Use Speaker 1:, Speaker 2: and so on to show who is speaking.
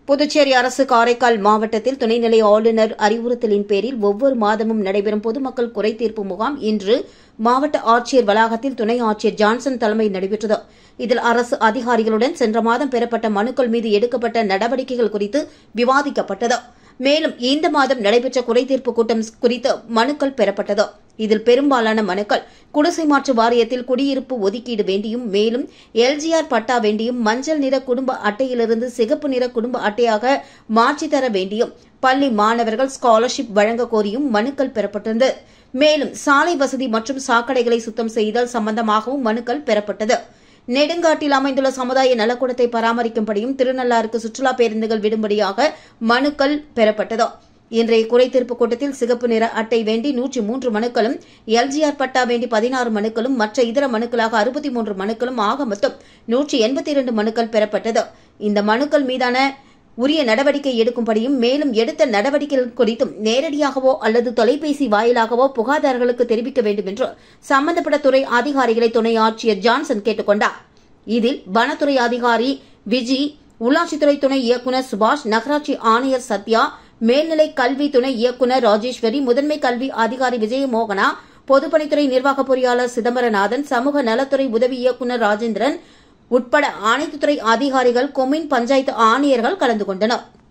Speaker 1: புதுச்சேரி அரசு காரைக்கால் மாவட்டத்தில் துணைநிலை ஆளுநர் அறிவுறுத்தலின் பேரில் ஒவ்வொரு மாதமும் நடைபெறும் பொதுமக்கள் குறைதீர்ப்பு முகாம் இன்று மாவட்ட ஆட்சியர் வளாகத்தில் துணை ஆட்சியர் ஜான்சன் தலைமையில் நடைபெற்றது இதில் அரசு அதிகாரிகளுடன் சென்ற மாதம் பெறப்பட்ட மனுக்கள் மீது எடுக்கப்பட்ட நடவடிக்கைகள் குறித்து விவாதிக்கப்பட்டது மேலும் இந்த மாதம் நடைபெற்ற குறைதீர்ப்பு கூட்டம் குறித்து மனுக்கள் பெறப்பட்டது இதில் பெரும்பாலான மனுக்கள் குடிசை மாற்று வாரியத்தில் குடியிருப்பு ஒதுக்கீடு வேண்டியும் மேலும் எல்ஜிஆர் பட்டா வேண்டியும் மஞ்சள் நிற குடும்ப அட்டையிலிருந்து சிகப்பு நிற குடும்ப அட்டையாக மாற்றித் தர வேண்டியும் பள்ளி மாணவர்கள் ஸ்காலர்ஷிப் வழங்க கோரியும் மனுக்கள் பெறப்பட்டது மேலும் சாலை வசதி மற்றும் சாக்கடைகளை சுத்தம் செய்தல் சம்பந்தமாகவும் மனுக்கள் பெறப்பட்டது நெடுங்காட்டில் அமைந்துள்ள சமுதாய நலக்கூடத்தை பராமரிக்கும்படியும் திருநள்ளாருக்கு சுற்றுலா பேருந்துகள் விடும்படியாக மனுக்கள் பெறப்பட்டது இன்றைய குறைதீர்ப்பு கூட்டத்தில் சிகப்பு நிற அட்டை வேண்டி நூற்றி மூன்று மனுக்களும் எல்ஜிஆர் பட்டா வேண்டி பதினாறு மனுக்களும் மற்ற இதர மனுக்களாக அறுபத்தி மூன்று மனுக்களும் ஆக மொத்தம் நூற்றி எண்பத்தி இரண்டு மனுக்கள் பெறப்பட்டது இந்த மனுக்கள் மீதான உரிய நடவடிக்கை எடுக்கும்படியும் மேலும் எடுத்த நடவடிக்கைகள் குறித்தும் நேரடியாகவோ அல்லது தொலைபேசி வாயிலாகவோ புகார்தாரர்களுக்கு தெரிவிக்க வேண்டும் என்று சம்பந்தப்பட்ட துறை அதிகாரிகளை துணை ஆட்சியர் ஜான்சன் கேட்டுக் கொண்டார் இதில் வனத்துறை அதிகாரி விஜி உள்ளாட்சித்துறை துணை இயக்குநர் சுபாஷ் நகராட்சி ஆணையர் சத்யா மேல்நிலை கல்வி துணை இயக்குநர் ராஜேஸ்வரி முதன்மை கல்வி அதிகாரி விஜயமோகனா பொதுப்பணித்துறை நிர்வாக பொறியாளர் சிதம்பரநாதன் சமூக நலத்துறை உதவி இயக்குநர் ராஜேந்திரன் உட்பட அனைத்து துறை அதிகாரிகள் கொம்யூன் பஞ்சாயத்து ஆணையர்கள் கலந்து கொண்டனர்